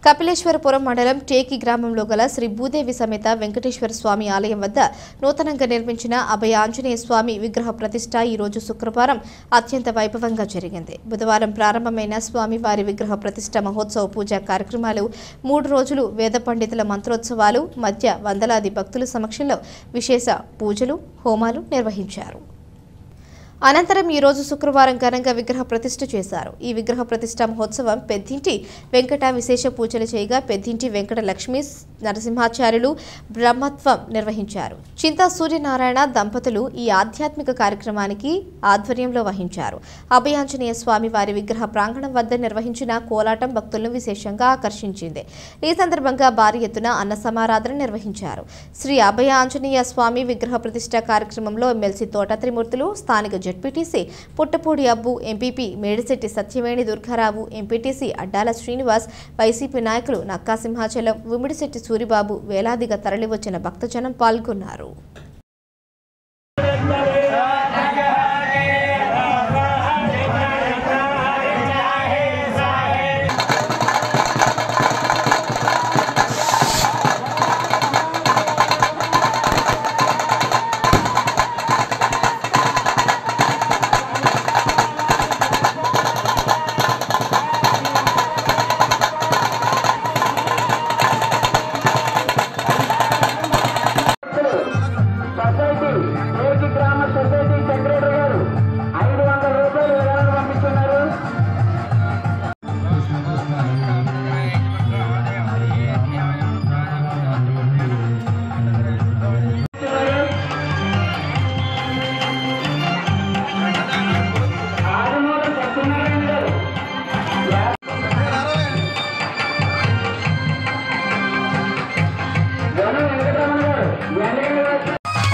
కపిలేశ్వరపురం మండలం టేకి గ్రామంలో గల శ్రీ భూదేవి సమేత వెంకటేశ్వర స్వామి ఆలయం వద్ద నూతనంగా నిర్మించిన అభయ ఆంజనేయ స్వామి విగ్రహ ప్రతిష్ట ఈ రోజు శుక్రవారం అత్యంత వైభవంగా జరిగింది బుధవారం ప్రారంభమైన స్వామివారి విగ్రహ ప్రతిష్ట మహోత్సవ పూజా కార్యక్రమాలు మూడు రోజులు వేద పండితుల మంత్రోత్సవాలు మధ్య వందలాది భక్తుల సమక్షంలో విశేష పూజలు హోమాలు నిర్వహించారు అనంతరం ఈ రోజు శుక్రవారం ఘనంగా విగ్రహ ప్రతిష్ఠ చేశారు ఈ విగ్రహ ప్రతిష్ఠ మహోత్సవం పెద్దింటి వెంకట విశేష పూజలు చేయగా పెద్దింటి వెంకట లక్ష్మీ నరసింహాచార్యులు బ్రహ్మత్వం నిర్వహించారు చింతా సూర్యనారాయణ దంపతులు ఈ ఆధ్యాత్మిక కార్యక్రమానికి ఆధ్వర్యంలో వహించారు అభయాంజనేయ స్వామి వారి విగ్రహ ప్రాంగణం వద్ద నిర్వహించిన కోలాటం భక్తులను విశేషంగా ఆకర్షించింది ఈ సందర్భంగా భారీ ఎత్తున అన్న సమారాధన నిర్వహించారు శ్రీ అభయ ఆంజనేయ స్వామి విగ్రహ ప్రతిష్ట కార్యక్రమంలో ఎమ్మెల్సీ తోట త్రిమూర్తులు స్థానిక ZPTC Puttapudi Abbu MPP Medisetti Satyaveni Durgarao MPTC Addala Srinivas YCP నాయకులు నక్కా సింహాచలం ఉమిడిశెట్టి సూరిబాబు వేలాదిగా తరలివచ్చిన భక్తజనం పాల్గొన్నారు సొసైటీ ఏపీ గ్రామ సొసైటీ సెక్రటరీ గారు ఐదు వందల రూపాయలు విరాళం పంపిస్తున్నారు ఆదిమూలం సత్యనారాయణ గారు జనం వెంకటరమణ గారు వెంకటరమణ గారు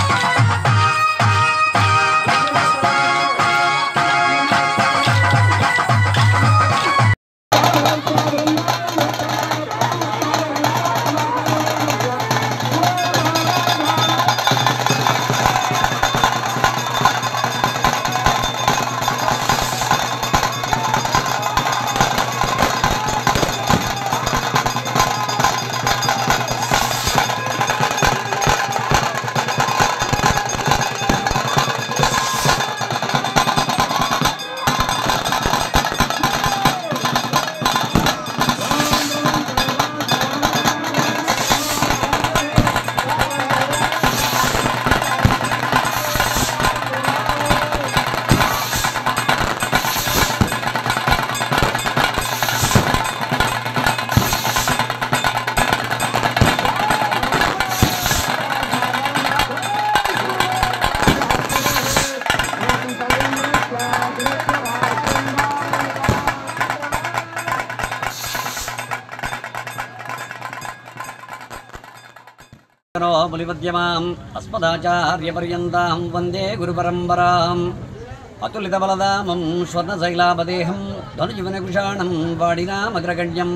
नो मुनिमध्यमाम् अस्मदाचार्यपर्यन्तां वन्दे गुरुपरम्पराम् अतुलितबलदामं स्वर्णशैलापदेहं धनुजीवनकुशाणं वाडिनामग्रगण्यं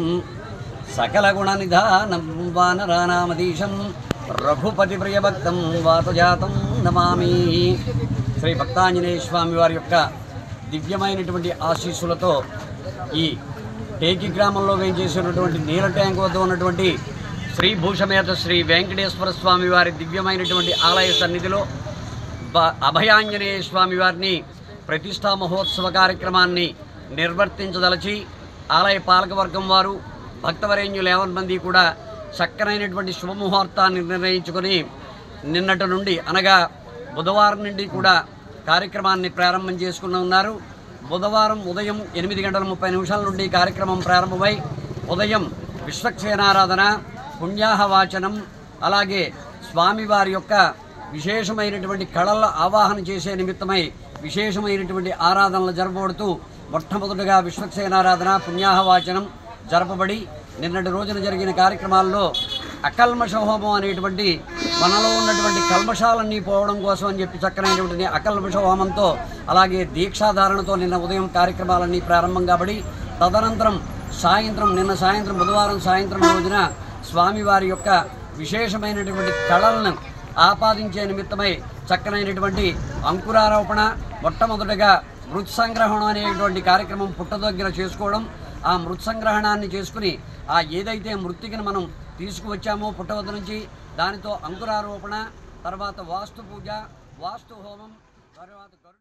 सकलगुणनिधानं वानरानामधीशं రఘుపతిప్రియభక్తం వాతజాతం నమామి శ్రీ భక్తాంజనేయ స్వామి వారి యొక్క దివ్యమైనటువంటి ఆశీస్సులతో ఈ టేకి గ్రామంలో వేయించేసినటువంటి నీల ట్యాంక్ వద్ద ఉన్నటువంటి శ్రీ భూషమేత శ్రీ వెంకటేశ్వర స్వామి వారి దివ్యమైనటువంటి ఆలయ సన్నిధిలో బ- అభయాంజనేయ స్వామి వారిని ప్రతిష్టా మహోత్సవ కార్యక్రమాన్ని నిర్వర్తించదలచి ఆలయ పాలకవర్గం వారు భక్తవరేణ్యులు యావన్ మంది కూడా చక్కనైనటువంటి శుభముహూర్తాన్ని నిర్ణయించుకొని నిన్నటి నుండి అనగా బుధవారం నుండి కూడా కార్యక్రమాన్ని ప్రారంభం చేసుకుని ఉన్నారు బుధవారం ఉదయం ఎనిమిది గంటల ముప్పై నిమిషాల నుండి కార్యక్రమం ప్రారంభమై ఉదయం విశ్వక్సేనారాధన పుణ్యాహవాచనం అలాగే స్వామివారి యొక్క విశేషమైనటువంటి కళల ఆవాహన చేసే నిమిత్తమై విశేషమైనటువంటి ఆరాధనలు జరపబడుతూ మొట్టమొదటిగా విశ్వక్సేనారాధన పుణ్యాహవాచనం జరపబడి నిన్నటి రోజున జరిగిన కార్యక్రమాల్లో అకల్మష హోమం అనేటువంటి మనలో ఉన్నటువంటి కల్మషాలన్నీ పోవడం కోసం అని చెప్పి చక్కనైనటువంటి అకల్మష హోమంతో అలాగే దీక్షాధారణతో నిన్న ఉదయం కార్యక్రమాలన్నీ ప్రారంభం కాబడి తదనంతరం సాయంత్రం నిన్న సాయంత్రం బుధవారం సాయంత్రం రోజున స్వామివారి యొక్క విశేషమైనటువంటి కళలను ఆపాదించే నిమిత్తమై చక్కనైనటువంటి అంకురారోపణ మొట్టమొదటగా మృత్ సంగ్రహణం అనేటువంటి కార్యక్రమం పుట్ట దగ్గర చేసుకోవడం ఆ మృత్ సంగ్రహణాన్ని చేసుకుని ఆ ఏదైతే మృతికను మనం తీసుకువచ్చామో పుట్టవద్ద నుంచి దానితో అంకురారోపణ తర్వాత వాస్తు పూజ వాస్తు హోమం తర్వాత గరుడ